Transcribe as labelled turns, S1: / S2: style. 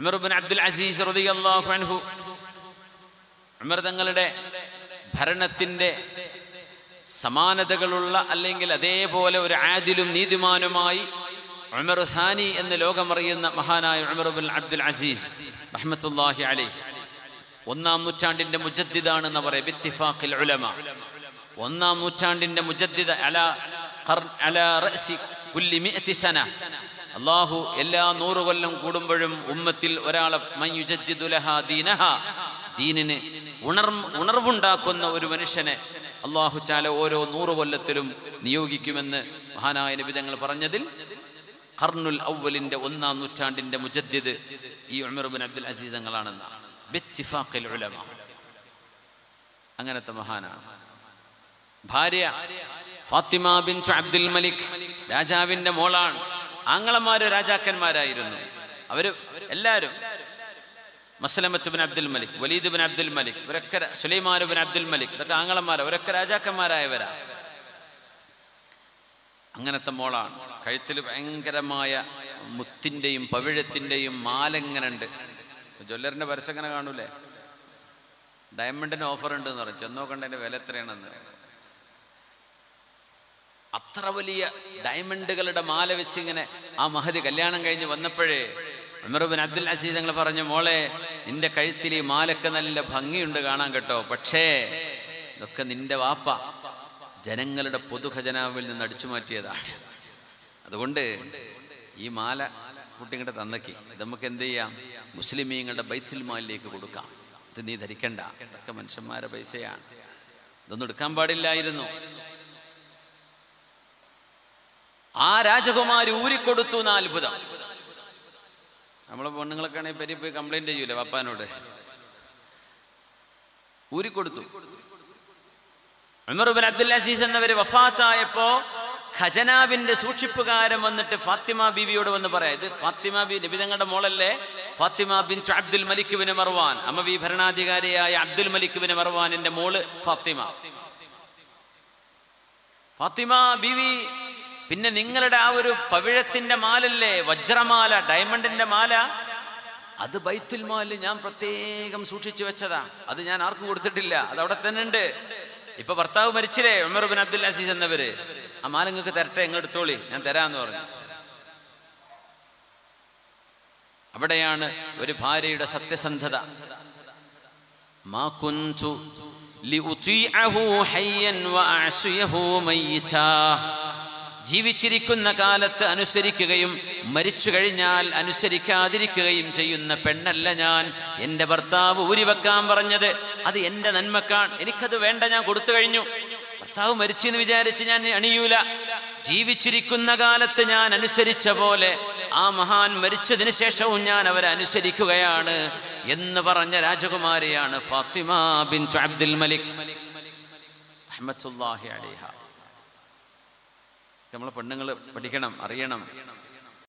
S1: Umar bin Abdul Azeez റളിയല്ലാഹു അൻഹു ഉമർ തങ്ങളുടെ ഭരണത്തിന്റെ സമാനതകളുള്ള അല്ലെങ്കിൽ അതേപോലെ ഒരു ആദിലും നീതിമാനുമായി ഉമർ ഹാനി എന്ന് ലോകമറിയുന്ന മഹാനായ ഉമർ ബിൻ അബ്ദുൽ അസീസ് റഹ്മത്തുല്ലാഹി അലൈഹി ഒന്നാം നൂറ്റാണ്ടിന്റെ മുജദ്ദിദാണെന്ന് പറയാം ബിത്തിഫാഖിൽ ഉലമ ഒന്നാം നൂറ്റാണ്ടിന്റെ മുജദ്ദിദ അല ഖർ- അല റഅസി കുല്ലി മിഅത്തി സന അള്ളാഹു എല്ലാ നൂറ് കൊല്ലം കൂടുമ്പോഴും ഉമ്മത്തിൽ ഒരാളെ മൻ യുജദ്ദിദു ലഹാ ദീനഹാ ദീനിന് ഉണർ ഉണർവുണ്ടാക്കുന്ന ഒരു മനുഷ്യനെ അള്ളാഹു ചാല ഓരോ നൂറ് കൊല്ലത്തിലും നിയോഗിക്കുമെന്ന് മഹാനായ നിബിതങ്ങൾ പറഞ്ഞതിൽ ഖർനുൽ ഔവലിന്റെ ഒന്നാം നൂറ്റാണ്ടിന്റെ മുജദ്ദിദ് ഈ ഉമർ ബിൻ അബ്ദുൽ അസീസ് തങ്ങളാണെന്നാണ് ബിത്തിഫാഖിൽ ഉലമ അങ്ങനത്തെ മഹാനാണ് ഭാര്യ ഫാത്തിമ ബിൻ അബ്ദുൽ മലിക് രാജാവിന്റെ മോളാണ് ആങ്ങളമാര് രാജാക്കന്മാരായിരുന്നു അവര് എല്ലാവരും Maslamah bin Abdul Malik Walid bin Abdul Malik ഇവരൊക്കെ ര- സുലൈമാൻ ബിൻ അബ്ദുൽ മലിക് ഇതൊക്കെ ആങ്ങളമാർ അവരൊക്കെ രാജാക്കന്മാരായവരാ അങ്ങനത്തെ മോളാണ് കഴുത്തിൽ ഭയങ്കരമായ മുത്തിൻ്റെയും പവിഴത്തിൻ്റെയും മാല ഇങ്ങനെ ഉണ്ട് ജ്വല്ലറിൻ്റെ പരസ്യം ഇങ്ങനെ കാണൂലേ ഡയമണ്ടിന് ഓഫർ ഉണ്ട് എന്ന് പറയും ചെന്നോ കണ്ടതിൻ്റെ വില എത്രയാണെന്ന് അത്ര വലിയ ഡയമണ്ടുകളുടെ മാല വെച്ച് ഇങ്ങനെ ആ മഹതി കല്യാണം കഴിഞ്ഞ് വന്നപ്പോഴേ ഉമർബിൻ അബ്ദുൽ അസീസ് ഞങ്ങൾ പറഞ്ഞു മോളെ നിന്റെ കഴുത്തിൽ ഈ മാലൊക്കെ നല്ല ഭംഗിയുണ്ട് കാണാൻ കേട്ടോ പക്ഷേ ഇതൊക്കെ നിന്റെ വാപ്പ ജനങ്ങളുടെ പൊതുഖജനാവിൽ നിന്ന് അടിച്ചു മാറ്റിയതാണ് അതുകൊണ്ട് ഈ മാല കുട്ടിങ്ങളുടെ തന്നക്കി ഇത് നമുക്ക് എന്ത് ചെയ്യാം മുസ്ലിമീങ്ങളുടെ ബൈത്തുൽ മാലിലേക്ക് കൊടുക്കാം ഇത് നീ ധരിക്കണ്ട ഇതൊക്കെ മനുഷ്യന്മാരെ പൈസയാണ് ഇതൊന്നും എടുക്കാൻ പാടില്ലായിരുന്നു ആ രാജകുമാരി ഊരിക്കൊടുത്തു എന്ന അത്ഭുതം നമ്മളെ പെണ്ണുങ്ങളൊക്കെ ആണെങ്കിൽ പെരി പോയി കംപ്ലൈന്റ് ചെയ്യൂലേ പപ്പാനോട് ഊരിക്കൊടുത്തു ഉമർ ബിൻ അബ്ദുൽ അസീസ് എന്നവര് വഫാത്തായപ്പോ ഖജനാവിന്റെ സൂക്ഷിപ്പുകാരൻ വന്നിട്ട് ഫാത്തിമ ബീവിയോട് വന്ന് പറയാം ഇത് ഫാത്തിമ ബി നബി തങ്ങളുടെ മോളല്ലേ Fatima bin Abdul Malik bin Marwan അമവി ഭരണാധികാരിയായ അബ്ദുൽ മലിക് ബിൻ മർവാനിന്റെ മോള് ഫാത്തിമ ഫാത്തിമ ബീവി പിന്നെ നിങ്ങളുടെ ആ ഒരു പവിഴത്തിന്റെ മാലല്ലേ വജ്രമാല ഡയമണ്ടിന്റെ മാല അത് ബൈത്തുൽ മാലിൽ ഞാൻ പ്രത്യേകം സൂക്ഷിച്ചു വെച്ചതാ അത് ഞാൻ ആർക്കും കൊടുത്തിട്ടില്ല അത് അവിടെ തന്നെ ഉണ്ട് ഇപ്പൊ ഭർത്താവ് മരിച്ചില്ലേ ഉമർ ബിൻ അബ്ദുൽ അസീസ് എന്നവര് ആ മാല നിങ്ങൾക്ക് തരട്ടെ ഇങ്ങ് എടുത്തോളി ഞാൻ തരാന്ന് പറഞ്ഞു അവിടെയാണ് ഒരു ഭാര്യയുടെ സത്യസന്ധത ما كنت لأطيعه حيا وأعصيه ميتا ജീവിച്ചിരിക്കുന്ന കാലത്ത് അനുസരിക്കുകയും മരിച്ചു കഴിഞ്ഞാൽ അനുസരിക്കാതിരിക്കുകയും ചെയ്യുന്ന പെണ്ണല്ല ഞാൻ എൻ്റെ ഭർത്താവ് ഊരിവെക്കാൻ പറഞ്ഞത് അത് എൻ്റെ നന്മക്കാൺ എനിക്കത് വേണ്ട ഞാൻ കൊടുത്തു കഴിഞ്ഞു ഭർത്താവ് മരിച്ചെന്ന് വിചാരിച്ച് ഞാൻ അണിയൂല ജീവിച്ചിരിക്കുന്ന കാലത്ത് ഞാൻ അനുസരിച്ച പോലെ ആ മഹാൻ മരിച്ചതിന് ശേഷവും ഞാൻ അവരെ അനുസരിക്കുകയാണ് എന്ന് പറഞ്ഞ രാജകുമാരിയാണ് ഫാത്തിമ ബിൻ അബ്ദുൽ മലിക് റഹ്മത്തുള്ളാഹി അലൈഹ നമ്മളെ പെണ്ണുങ്ങൾ പഠിക്കണം അറിയണം